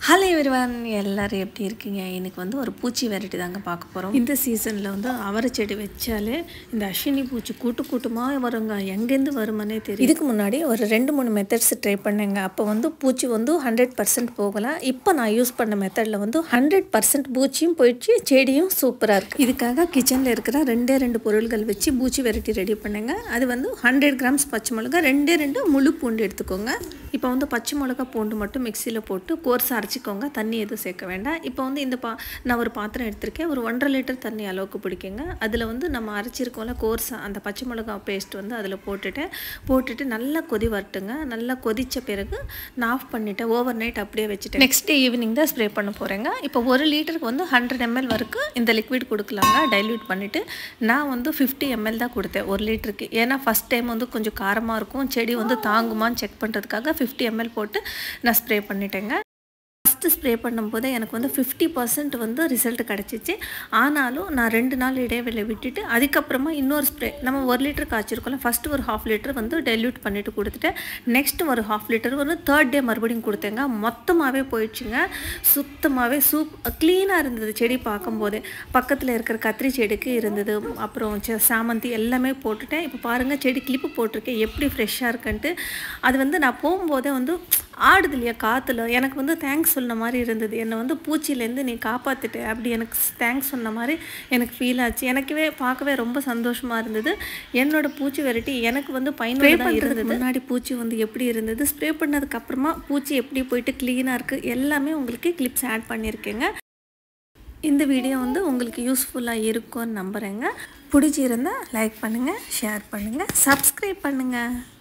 hello everyone எல்லாரும் எப்படி இருக்கீங்க இன்னைக்கு வந்து ஒரு பூச்சி வெரைட்டி தாங்க பார்க்க போகிறோம் இந்த சீசனில் வந்து அவரை செடி வச்சாலே இந்த அஸ்வினி பூச்சி கூட்டு கூட்டமாக வருங்க எங்கேருந்து வருமானே தெரியும் இதுக்கு முன்னாடி ஒரு ரெண்டு மூணு மெத்தட்ஸ் ட்ரை பண்ணேங்க அப்போ வந்து பூச்சி வந்து ஹண்ட்ரட் பர்சன்ட் போகல இப்போ நான் யூஸ் பண்ண மெத்தடில் வந்து ஹண்ட்ரட் பர்சன்ட் பூச்சியும் போயிடுச்சு செடியும் சூப்பராக இருக்குது இதுக்காக கிச்சனில் இருக்கிற ரெண்டே ரெண்டு பொருள்கள் வச்சு பூச்சி வெரைட்டி ரெடி பண்ணுங்க அது வந்து ஹண்ட்ரட் கிராம்ஸ் பச்சை மிளகா ரெண்டே ரெண்டு முழு பூண்டு எடுத்துக்கோங்க இப்போ வந்து பச்சை மிளகா பூண்டு மட்டும் மிக்சியில் போட்டு கோர்ஸ் அரைச்சிக்கோங்க தண்ணி எதுவும் சேர்க்க வேண்டாம் இப்போ வந்து இந்த பா நான் ஒரு பாத்திரம் எடுத்திருக்கேன் ஒரு ஒன்றரை லிட்டர் தண்ணி அளவுக்கு பிடிக்குங்க அதில் வந்து நம்ம அரைச்சிருக்கோம்ல கோர்ஸ் அந்த பச்சை மிளகா பேஸ்ட் வந்து அதில் போட்டுட்டேன் போட்டுட்டு நல்லா கொதி வரட்டுங்க நல்லா கொதித்த பிறகு நான் ஆஃப் பண்ணிவிட்டேன் ஓவர் நைட் அப்படியே வச்சுட்டேன் நெக்ஸ்ட் டே ஈவினிங் தான் ஸ்ப்ரே பண்ண போகிறேங்க இப்போ ஒரு லிட்டருக்கு வந்து ஹண்ட்ரட் எம்எல் வரைக்கும் இந்த லிக்விட் கொடுக்கலாங்க டைல்யூட் பண்ணிவிட்டு நான் வந்து ஃபிஃப்டி எம்எல் தான் கொடுத்தேன் ஒரு லிட்டருக்கு ஏன்னா ஃபஸ்ட் டைம் வந்து கொஞ்சம் காரமாக இருக்கும் செடி வந்து தாங்குமான்னு செக் பண்ணுறதுக்காக ஃபிஃப்டி எம்எல் போட்டு நான் ஸ்ப்ரே பண்ணிட்டேங்க ஃபஸ்ட்டு ஸ்ப்ரே பண்ணும்போதே எனக்கு வந்து ஃபிஃப்டி பர்சன்ட் வந்து ரிசல்ட் கிடச்சிச்சு ஆனாலும் நான் ரெண்டு நாள் இடைவெளி விட்டுட்டு அதுக்கப்புறமா இன்னொரு ஸ்ப்ரே நம்ம ஒரு லிட்டர் காய்ச்சிருக்கோம்ல ஃபஸ்ட்டு ஒரு ஹாஃப் லிட்டர் வந்து டெல்யூட் பண்ணிவிட்டு கொடுத்துட்டேன் நெக்ஸ்ட் ஒரு ஹாஃப் லிட்டர் வந்து தேர்ட் டே மறுபடியும் கொடுத்தேங்க மொத்தமாகவே போயிடுச்சுங்க சுத்தமாகவே சூப் க்ளீனாக இருந்தது செடி பார்க்கும்போதே பக்கத்தில் இருக்கிற கத்திரி செடிக்கு இருந்தது அப்புறம் ச- சாமந்தி எல்லாமே போட்டுட்டேன் இப்போ பாருங்கள் செடி கிளிப்பு போட்டிருக்கேன் எப்படி ஃப்ரெஷ்ஷாக இருக்குன்ட்டு அது வந்து நான் போகும்போதே வந்து ஆடுது இல்லையா காற்றுல எனக்கு வந்து தேங்க்ஸ் சொன்ன மாதிரி இருந்தது என்னை வந்து பூச்சியிலேருந்து நீ காப்பாற்றிட்ட அப்படி எனக்கு தேங்க்ஸ் சொன்ன மாதிரி எனக்கு ஃபீல் ஆச்சு எனக்கவே பார்க்கவே ரொம்ப சந்தோஷமாக இருந்தது என்னோட பூச்சி வெரைட்டி எனக்கு வந்து பயனுள்ளதாக இருந்தது முன்னாடி பூச்சி வந்து எப்படி இருந்தது ஸ்ப்ரே பண்ணதுக்கு அப்புறமா பூச்சி எப்படி போயிட்டு க்ளீனாக இருக்குது எல்லாமே உங்களுக்கு கிளிப்ஸ் ஆட் பண்ணியிருக்கேங்க இந்த வீடியோ வந்து உங்களுக்கு யூஸ்ஃபுல்லாக இருக்கும்னு நம்புகிறேங்க பிடிச்சிருந்தா லைக் பண்ணுங்கள் ஷேர் பண்ணுங்கள் சப்ஸ்கிரைப் பண்ணுங்கள்